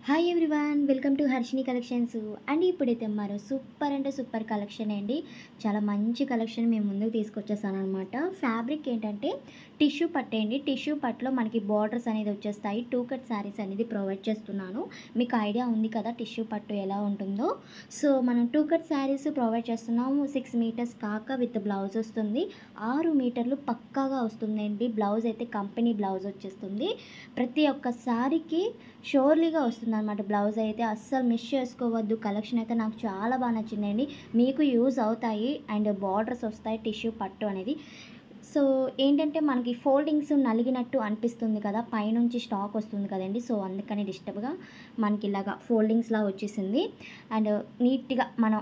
hi everyone welcome to Harshini collections and ఇప్పుడైతే మరో super అంటే సూపర్ కలెక్షన్ అండి చాలా మంచి కలెక్షన్ మేము ముందుకు తీసుకొచ్చేసాను అనమాట ఫ్యాబ్రిక్ ఏంటంటే టిష్యూ పట్టేయండి టిష్యూ పట్టులో మనకి బార్డర్స్ అనేది వచ్చేస్తాయి టూ కట్ శారీస్ అనేది ప్రొవైడ్ చేస్తున్నాను మీకు ఐడియా ఉంది కదా టిష్యూ పట్టు ఎలా ఉంటుందో సో మనం టూ కట్ శారీస్ ప్రొవైడ్ చేస్తున్నాము సిక్స్ మీటర్స్ కాక విత్ బ్లౌజ్ వస్తుంది ఆరు మీటర్లు పక్కాగా వస్తుందండి బ్లౌజ్ అయితే కంపెనీ బ్లౌజ్ వచ్చేస్తుంది ప్రతి ఒక్క శారీకి షోర్లీగా వస్తుంది అనమాట బ్లౌజ్ అయితే అస్సలు మిస్ చేసుకోవద్దు కలెక్షన్ అయితే నాకు చాలా బాగా నచ్చిందండి మీకు యూజ్ అవుతాయి అండ్ బార్డర్స్ వస్తాయి టిష్యూ పట్టు అనేది సో ఏంటంటే మనకి ఫోల్డింగ్స్ నలిగినట్టు అనిపిస్తుంది కదా పైనుంచి స్టాక్ వస్తుంది కదండి సో అందుకని డిస్టర్బ్గా మనకి ఇలాగా ఫోల్డింగ్స్లా వచ్చేసింది అండ్ నీట్గా మనం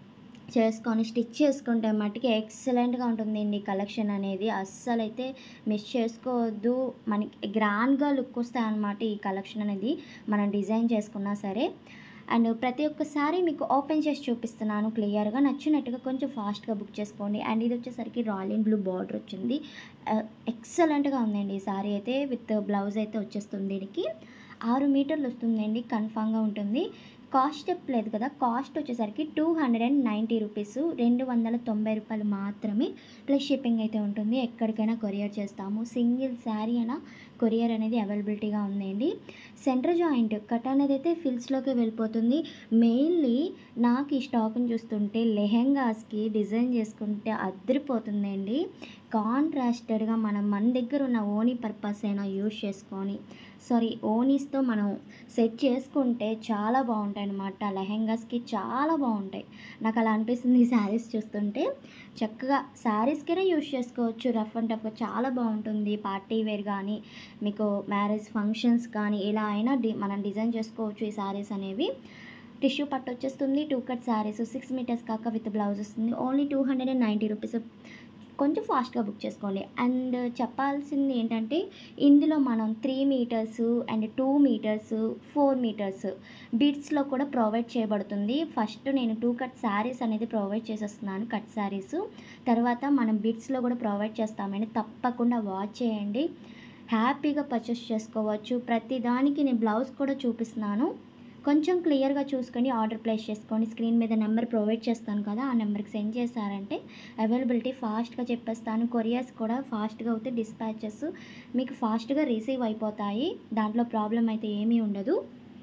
చేసుకొని స్టిచ్ చేసుకుంటే మట్టుకి ఎక్సలెంట్గా ఉంటుందండి కలెక్షన్ అనేది అస్సలు అయితే మిస్ చేసుకోవద్దు మనకి గ్రాండ్గా లుక్ వస్తాయి అన్నమాట ఈ కలెక్షన్ అనేది మనం డిజైన్ చేసుకున్నా సరే అండ్ ప్రతి ఒక్కసారి మీకు ఓపెన్ చేసి చూపిస్తున్నాను క్లియర్గా నచ్చినట్టుగా కొంచెం ఫాస్ట్గా బుక్ చేసుకోండి అండ్ ఇది వచ్చేసరికి రాయల్ అండ్ బ్లూ బార్డర్ వచ్చింది ఎక్సలెంట్గా ఉందండి ఈ సారీ అయితే విత్ బ్లౌజ్ అయితే వచ్చేస్తుంది దీనికి ఆరు మీటర్లు వస్తుందండి కన్ఫామ్గా ఉంటుంది కాస్ట్ చెప్పలేదు కదా కాస్ట్ వచ్చేసరికి two hundred and ninety rupees రెండు వందల తొంభై రూపాయలు మాత్రమే ప్లస్ షిప్పింగ్ అయితే ఉంటుంది ఎక్కడికైనా కొరియర్ చేస్తాము సింగిల్ శారీ అయినా కొరియర్ అనేది అవైలబిలిటీగా ఉందండి సెంటర్ జాయింట్ కట్ అనేది అయితే ఫిల్స్లోకి వెళ్ళిపోతుంది మెయిన్లీ నాకు ఈ స్టాక్ని చూస్తుంటే లెహెంగాస్కి డిజైన్ చేసుకుంటే అద్దరిపోతుందండి కాంట్రాస్టెడ్గా మనం మన దగ్గర ఉన్న ఓనీ పర్పస్ అయినా యూజ్ చేసుకొని సారీ ఓనీస్తో మనం సెట్ చేసుకుంటే చాలా బాగుంటాయి అనమాట లెహెంగాస్కి చాలా బాగుంటాయి నాకు అలా అనిపిస్తుంది ఈ శారీస్ చూస్తుంటే చక్కగా శారీస్కైనా యూజ్ చేసుకోవచ్చు రఫ్ అండ్ టఫ్గా చాలా బాగుంటుంది పార్టీ వేర్ కానీ మీకు మ్యారేజ్ ఫంక్షన్స్ కానీ ఇలా అయినా డి మనం డిజైన్ చేసుకోవచ్చు ఈ శారీస్ అనేవి టిష్యూ పట్టు వచ్చేస్తుంది two cut sarees six metres కాక విత్ బ్లౌజ్ వస్తుంది only two hundred and ninety rupees కొంచెం ఫాస్ట్గా బుక్ చేసుకోండి అండ్ చెప్పాల్సింది ఏంటంటే ఇందులో మనం three metres and two metres four metres బిట్స్లో కూడా ప్రొవైడ్ చేయబడుతుంది ఫస్ట్ నేను టూ కట్ శారీస్ అనేది ప్రొవైడ్ చేసేస్తున్నాను కట్ శారీస్ తర్వాత మనం బిట్స్లో కూడా ప్రొవైడ్ చేస్తామండి తప్పకుండా వాచ్ చేయండి హ్యాపీగా పర్చేస్ చేసుకోవచ్చు ప్రతి దానికి నేను బ్లౌజ్ కూడా చూపిస్తున్నాను కొంచెం క్లియర్గా చూసుకొని ఆర్డర్ ప్లేస్ చేసుకోండి స్క్రీన్ మీద నెంబర్ ప్రొవైడ్ చేస్తాను కదా ఆ నెంబర్కి సెండ్ చేశారంటే అవైలబిలిటీ ఫాస్ట్గా చెప్పేస్తాను కొరియర్స్ కూడా ఫాస్ట్గా అవుతే డిస్పాచెస్ మీకు ఫాస్ట్గా రిసీవ్ అయిపోతాయి దాంట్లో ప్రాబ్లం అయితే ఏమీ ఉండదు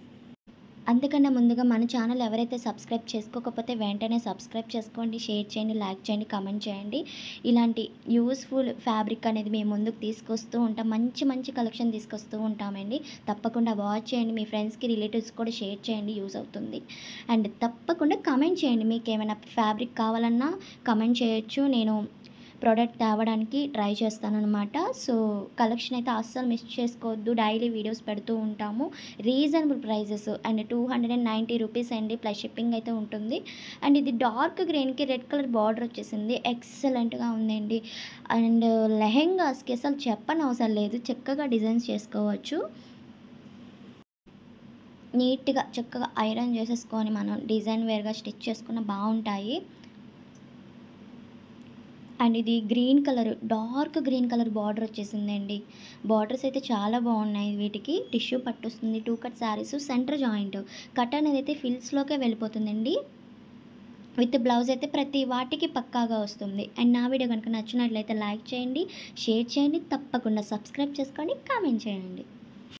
అంతకన్నా ముందుగా మన ఛానల్ ఎవరైతే సబ్స్క్రైబ్ చేసుకోకపోతే వెంటనే సబ్స్క్రైబ్ చేసుకోండి షేర్ చేయండి లైక్ చేయండి కమెంట్ చేయండి ఇలాంటి యూస్ఫుల్ ఫ్యాబ్రిక్ అనేది మేము ముందుకు తీసుకొస్తూ ఉంటాం మంచి మంచి కలెక్షన్ తీసుకొస్తూ ఉంటామండి తప్పకుండా వాచ్ చేయండి మీ ఫ్రెండ్స్కి రిలేటివ్స్ కూడా షేర్ చేయండి యూస్ అవుతుంది అండ్ తప్పకుండా కమెంట్ చేయండి మీకు ఏమైనా ఫ్యాబ్రిక్ కావాలన్నా కమెంట్ చేయొచ్చు నేను ప్రోడక్ట్ తేవడానికి ట్రై చేస్తానన్నమాట సో కలెక్షన్ అయితే అస్సలు మిస్ చేసుకోవద్దు డైలీ వీడియోస్ పెడుతూ ఉంటాము reasonable prices and two hundred and ninety rupees అండి ప్లస్ షిప్పింగ్ అయితే ఉంటుంది అండ్ ఇది డార్క్ గ్రీన్కి రెడ్ కలర్ బార్డర్ వచ్చేసింది ఎక్సలెంట్గా ఉందండి అండ్ లెహెంగాస్కి అసలు చెప్పని అవసరం లేదు చక్కగా డిజైన్స్ చేసుకోవచ్చు నీట్గా చక్కగా ఐరన్ చేసేసుకొని మనం డిజైన్ వేర్గా స్టిచ్ చేసుకున్న బాగుంటాయి అండ్ ఇది green colour dark green colour border వచ్చేసిందండి బార్డర్స్ అయితే చాలా బాగున్నాయి వీటికి టిష్యూ పట్టొస్తుంది two cut sarees centre joint cut అనేది అయితే ఫిల్స్లోకే వెళ్ళిపోతుందండి విత్ బ్లౌజ్ అయితే ప్రతి వాటికి పక్కాగా వస్తుంది అండ్ నా వీడియో కనుక నచ్చినట్లయితే లైక్ చేయండి షేర్ చేయండి తప్పకుండా సబ్స్క్రైబ్ చేసుకోండి కామెంట్ చేయండి